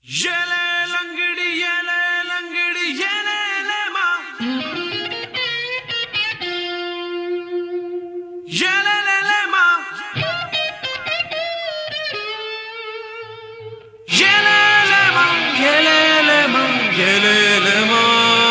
ലങ്കിടി ലങ്കിടി ലേമാ ലേലേലേമാ ലേലേലേമാ ലേലേലേമാ ലേലേലേമാ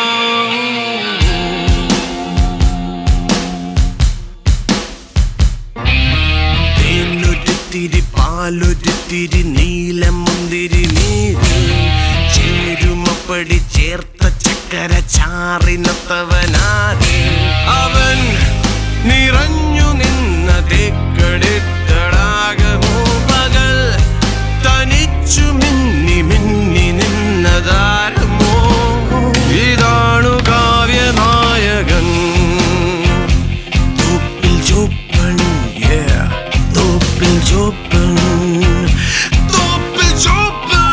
തേനൊരുത്തിരി പാലൊരുത്തിരി നീലം മുന്തിരി നീര് ചേരുമപ്പടി ചേർത്ത ചക്കര ചാറിനത്തവനാര് അവൻ നിറഞ്ഞു നിന്ന തേക്കടിത്തടാകമോ പകൽ തനിച്ചു മിന്നി മിന്നി നിന്നതാരമോ ഇതാണു കാവ്യനായകൻ തോപ്പിൽ ചോപ്പൻ yeah തോപ്പിൽ ചോപ്പൻ തോപ്പിൽ ചോപ്പൻ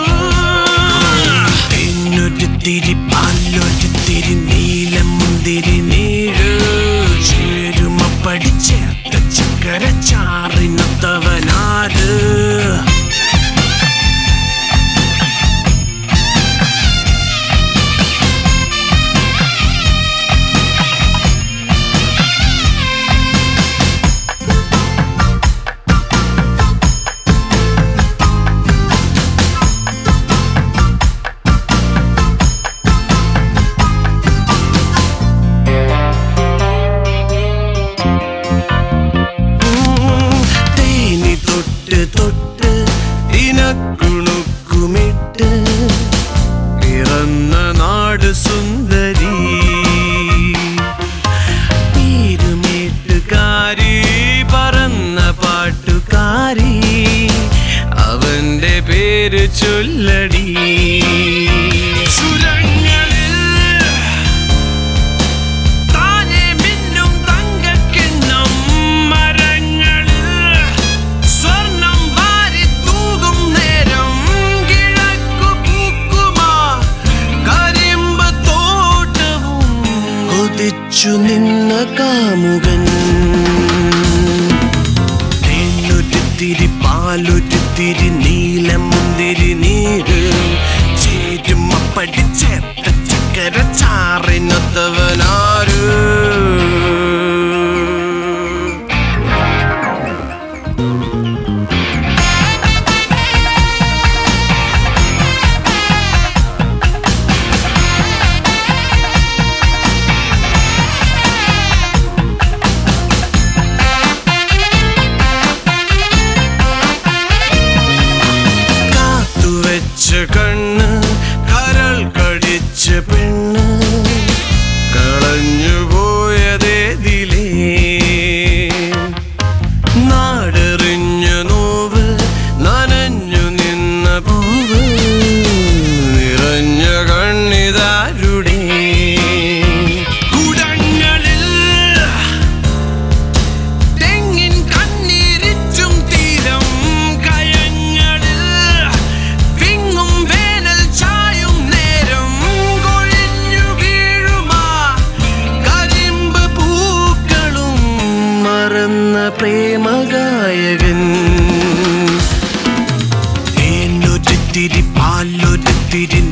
തെന്നൊരു തിരി പാലൊരു തിരി നീലം മുന്തിരി നീര് ചേരുമ പഠിച്ചേർത്ത ചക്കര ചാറിനത്തവനാര് തേനി തൊട്ട് തൊട്ട് ഇനക്കുണുക്കുമിട്ട് പിറന്ന നാട് സുന്ദരി പേരുമേട്ടുകാരി പറന്ന പാട്ടുകാരി അവന്റെ പേര് ചൊല്ലടി ചുരങ്ങളിൽ താനെ മിന്നും തങ്കക്കിണ്ണം മരങ്ങളിൽ സ്വർണം വാരി തൂകും നേരം കിഴക്കു പൂക്കുമാ കരിമ്പ് തോട്ടവും കൊതിച്ചു നിന്ന കാമുകൻ തേനൊരുത്തിരി പാലൊരുത്തിരി നീലം മുന്തിരി നീര് ചേരുമ പഠിച്ചേർത്ത ചക്കര ചാറിനത്തവനാര് കാത്തുവെച്ച കണ്ണ് കരൾ കടിച്ച പെണ്ണ് കളഞ്ഞു പോയതേതിലേ നാടെറിഞ്ഞ നോവ് നനഞ്ഞു നിന്ന പൂവ് നിറഞ്ഞ കണ്ണിതാരുടെ കുടങ്ങളിൽ തെങ്ങിൻ കണ്ണീരിച്ചും തീരം കയങ്ങളിൽ വിങ്ങും വേനൽ ചായും നേരം കൊഴിഞ്ഞു വീഴുമാ കരിമ്പ് പൂക്കളും മറന്ന പ്രേമഗായകൻ തേനൊരുത്തിരി പാലൊരുത്തിരി